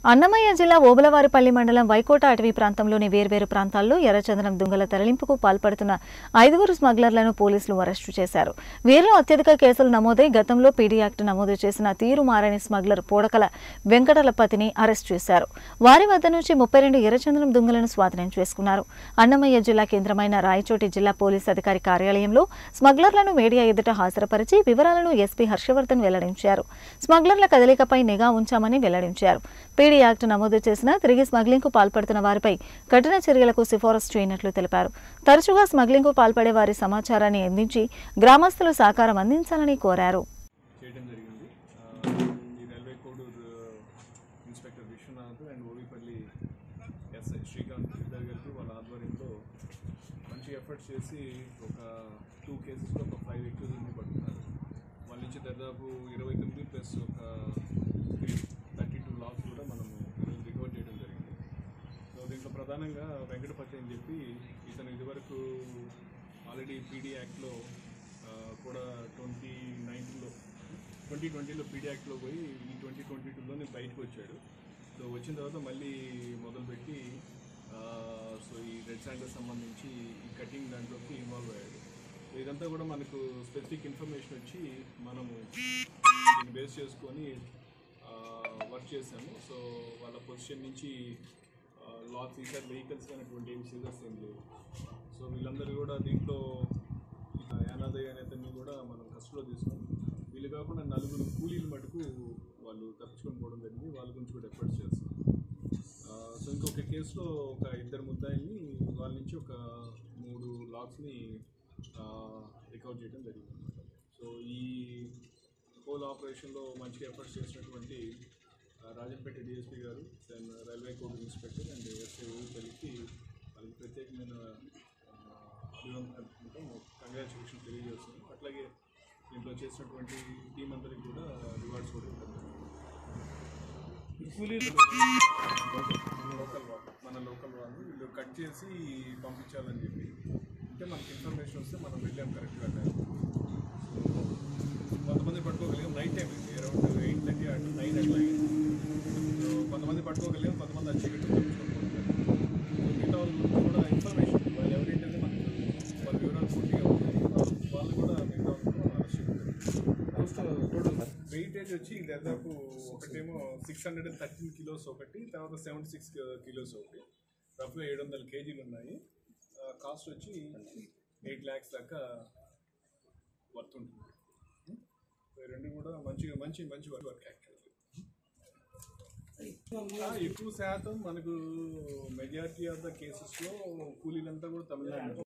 అన్నమయ్య జిల్లా ఓబలవారిపల్లి మండలం వైకోట అటవీ ప్రాంతంలోని వేర్వేరు ప్రాంతాల్లో ఎర్రచందనం దుంగల తరలింపుకు పాల్పడుతున్న ఐదుగురు స్మగ్లర్లను పోలీసులు అరెస్టు చేశారు వీరిలో అత్యధిక కేసులు నమోదై గతంలో పీడీ యాక్ట్ నమోదు చేసిన తీరు మారని స్మగ్లర్ పోడకల వెంకటలపతిని అరెస్టు చేశారు వారి వద్ద నుంచి ముప్పై రెండు ఎర్రచందనం దుంగలను స్వాధీనం చేసుకున్నారు అన్నమయ్య జిల్లా కేంద్రమైన రాయచోటి జిల్లా పోలీస్ అధికారి కార్యాలయంలో స్మగ్లర్లను మీడియా ఎదుట హాజరుపరిచి వివరాలను ఎస్పీ హర్షవర్ధన్ వెల్లడించారు స్మగ్లర్ల కదలికపై నిఘా ఉంచామని వెల్లడించారు పీడీ యాక్ట్ నమోదు చేసిన తిరిగి స్మగ్లింగ్కు పాల్పడుతున్న వారిపై కఠిన చర్యలకు సిఫారసు చేయనట్లు తెలిపారు తరచుగా స్మగ్లింగ్కు పాల్పడే వారి సమాచారాన్ని అందించి గ్రామస్తులు సహకారం అందించాలని కోరారు చేయడం జరిగింది ఆ, ఈ railway Koduru inspector Vishwanath and Ovipalli SI Srikanth ఇద్దరు కలిపి వాళ్ళ ఆధ్వర్యంలో మంచి ఎఫర్ట్స్ చేసి ఒక టూ కేసెస్లో ఒక ఫైవ్ వ్యక్తులని పట్టుకున్నారు వాళ్ళ నుంచి దాదాపు ఇరవై తొమ్మిది ప్లస్ ఒక థర్టీ టూ లాక్స్ కూడా మనము ఈరోజు రికవర్ చేయడం జరిగింది సో దీంట్లో ప్రధానంగా వెంకటపతి అని చెప్పి ఇతను ఇదివరకు ఆల్రెడీ పీడీ యాక్ట్లో ఆ, కూడా ట్వంటీ నైన్టీన్లో ట్వంటీ ట్వంటీలో పీడీ యాక్ట్లో పోయి ఈ ట్వంటీ ట్వంటీ టూలోనే బయటకు వచ్చాడు సో వచ్చిన తర్వాత మళ్ళీ మొదలుపెట్టి ఆ, సో ఈ రెడ్ శాండర్ సంబంధించి ఈ కటింగ్ దాంట్లోకి ఇన్వాల్వ్ అయ్యాడు సో ఇదంతా కూడా మనకు స్పెసిఫిక్ ఇన్ఫర్మేషన్ వచ్చి మనము దీన్ని బేస్ చేసుకొని వర్క్ చేశాము సో వాళ్ళ పొజిషన్ నుంచి లాక్స్ ఈసారి వెహికల్స్ కానీ అటువంటి ఏం సీజర్స్ ఏం లేవు సో వీళ్ళందరూ కూడా దీంట్లో యానాదయ్య అనే అతన్ని కూడా మనం కస్టడీలో తీసుకున్నాం వీళ్ళు కాకుండా నలుగురు కూలీలు మటుకు వాళ్ళు తప్పించుకొని పోవడం జరిగింది వాళ్ళ గురించి కూడా ఎఫర్ట్స్ చేస్తాం ఆ, సో ఇంకొక కేసులో ఒక ఇద్దరు ముద్దాయిల్ని వాళ్ళ నుంచి ఒక మూడు లాక్స్ని రికవర్ చేయడం జరిగింది అనమాట సో ఈ హోల్ ఆపరేషన్లో మంచిగా ఎఫర్ట్స్ చేసినటువంటి ఆ, రాజంపేట డిఎస్పీ గారు దెన్ రైల్వే కోడ్ ఇన్స్పెక్టర్ అండ్ ఎస్ఐ ఊరిపల్లికి వాళ్ళకి ప్రత్యేకమైన అభినందన కంగ్రాచులేషన్ తెలియజేస్తున్నాం అట్లాగే దీంట్లో చేసినటువంటి టీం అందరికి కూడా రివార్డ్స్ కూడా ఇవ్వడం జరిగింది. లోకల్ వాళ్ళు మన లోకల్ వాళ్ళు వీళ్ళు కట్ చేసి పంపించాలని చెప్పి అంటే మనకి ఇన్ఫర్మేషన్ వస్తే మనం వెళ్ళాం కరెక్ట్గా టైం కొంతమంది పట్టుకోగలిగాం నైట్ టైం ఇది అరౌండ్ ఎయిట్ థర్టీ అటు నైన్ అట్లా అయింది సో కొంతమంది పట్టుకోగలిగాం కొంతమంది వచ్చి ఇక్కడ మిగతా వాళ్ళు కూడా ఇన్ఫర్మేషన్ వాళ్ళు ఎవరైతే మనకు వాళ్ళ వివరాలు పూర్తిగా ఉన్నాయి వాళ్ళు- వాళ్ళు కూడా మిగతా వాళ్ళు కూడా అరెస్ట్ చేయడం వెయిటేజ్ వచ్చి దాదాపు ఒకటేమో six hundred and thirteen kilos ఒకటి తర్వాత సెవెంటీ సిక్స్ కిలోస్ ఒకటి రఫ్గా ఏడు వందల కేజీలు ఉన్నాయి కాస్ట్ వచ్చి ఎయిట్ ల్యాక్స్ దాకా వర్త్ ఉంటుంది సో ఈ రెండు కూడా మంచిగా మంచి మంచి వర్క్ వర్క్ యాక్చువల్లీ ఎక్కువ శాతం మనకు మెజారిటీ ఆఫ్ ద కేసెస్లో కూలీలంతా కూడా తమిళనాడు